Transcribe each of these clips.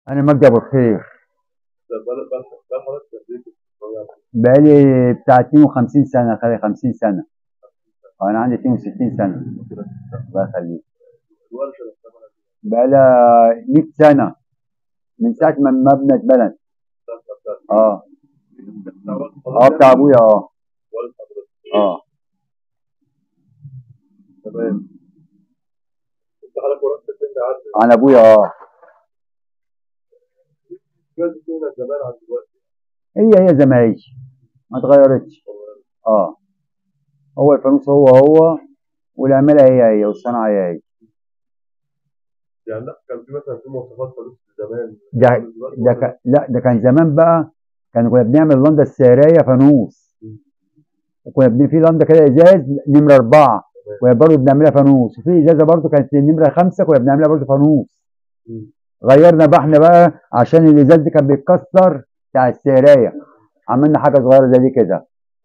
انا مجدي ابو الخير ده بقى بقى بقى حضرتك قد ايه بتتفرج على بقالي بتاع 52 سنه خلي 50 سنه انا عندي 62 سنه كده الله يخليك الورشه اللي بتعملها دي بقالها 100 سنه من ساعه ما المبنى اتبنى بتاعت بتاعت اه بتاع والد اه حضرتك بتاع ابويا اه والد حضرتك اه تمام انت حضرتك ورثت البيت ده عارف عن ابويا اه جاز فينا زمان عن دلوقتي هي هي زي ما هي ما اتغيرتش اه هو الفانوس هو هو والعماله هي هي والصناعه هي هي يعني لا كان في مثلا في مواصفات فلوس زمان ده دلوقتي ده كان لا ده كان زمان بقى كان كنا بنعمل لندا السعريه فانوس وكنا بن في لندا كده ازاز نمره اربعه كنا برضه بنعملها فانوس وفي ازازه برضه كانت نمره خمسه كنا بنعملها برضه فانوس مم. غيرنا بقى احنا بقى عشان الازاز دي كان بيتكسر بتاع السعريه عملنا حاجه صغيره زي دي كده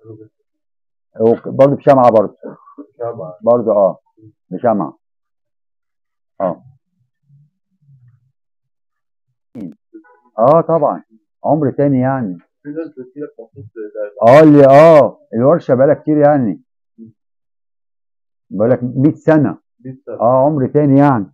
برضه بشمعه برضه شمعة برضه اه بشمعه اه اه طبعا عمر تاني يعني في ناس بتجيلك مخصوص ده اه اللي اه الورشه بقالها كتير يعني بقالك 100 سنه 100 سنة اه عمر تاني يعني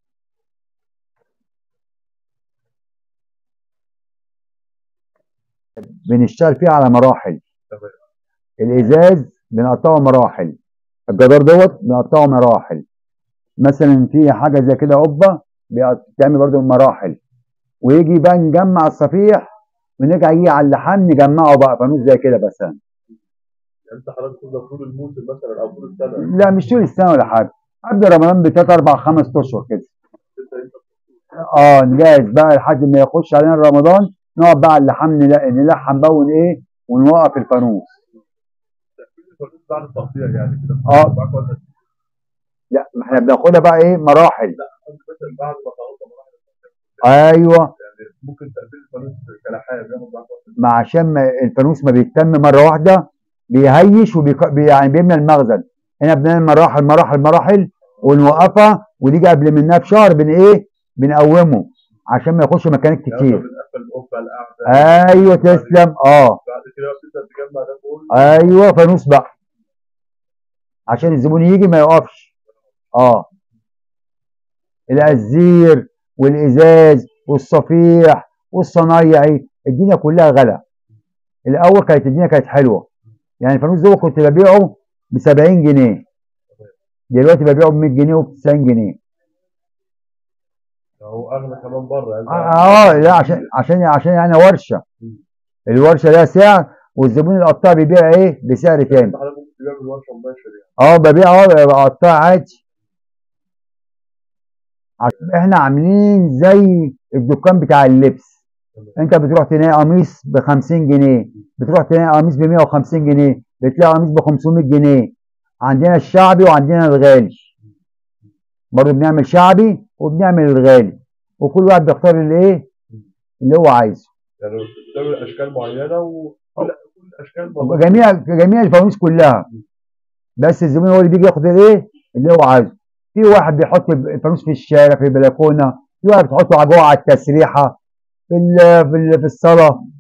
بنشتغل فيه على مراحل تمام الازاز بنقطعه مراحل الجدار دوت بنقطعه مراحل مثلا في حاجه زي كده قبه بيقط- بتعمل برضو مراحل ويجي بقى نجمع الصفيح ونرجع يجي على اللحام نجمعه بقى فانوس زي كده بس يعني انت حضرتك تفضل طول الموسم مثلا او طول السنة لا مش طول السنه ولا حاجه قبل رمضان بثلاث اربع خمس اشهر كده انت انت اه نجهز بقى لحد ما يخش علينا رمضان نقعد بقى على اللحام نل- نلحم بقى ون ايه ونوقف الفانوس تكفير الفلوس بعد التقطيع يعني كده اه. معاك ولا لا ما احنا بناخدها بقى ايه مراحل قصدي مثلا بعد ما تخلص مراحل التقطيع ايوه يعني ممكن تقفيل الفلوس كلحام ياخد معاك وقت ما عشان ما الفانوس ما بيتم مره واحده بيهيش وبيك... بي- يعني بيملى المخزن هنا بنعمل مراحل مراحل مراحل ونوقفها ونيجي قبل منها بشهر بن ايه بنقومه عشان ما يخش مكانات يعني كتير انت بتقفل القبة القاعدة ايوه تسلم اه بعد كده بقى بتبدأ تجمع ده كله ايوه فانوس بقى عشان الزبون يجي ما يقفش اه الازير والازاز والصفيح والصنايعي الدنيا كلها غلا الاول كانت الدنيا كانت حلوه يعني الفانوس ده كنت ببيعه ب 70 جنيه دلوقتي ببيعه ب 100 جنيه وب 90 جنيه هو اغلى كمان بره يعني اه لا عشان عشان عشان يعني ورشه الورشه لها سعر والزبون القطاع بيبيع ايه بسعر تاني انت حضرتك ممكن تبيع بالورشه مباشر يعني اه ببيع اه بقطع عادي عشان احنا عاملين زي الدكان بتاع اللبس انت بتروح تلاقي قميص ب 50 جنيه بتروح تلاقي قميص ب 150 جنيه بتلاقي قميص ب 500 جنيه عندنا الشعبي وعندنا الغالي برضه بنعمل شعبي وبنعمل الغالي وكل واحد بيختار الايه اللي هو عايزه يعني بتعمل اشكال معينه وكل كل الاشكال موجودة. جميع جميع الفوانيس كلها بس الزبون هو اللي بيجي ياخد الايه اللي هو عايزه في واحد بيحط الفانوس في الشارع في البلكونه في واحد بتحطه جوه على التسريحه في ال- في ال- في الصلاه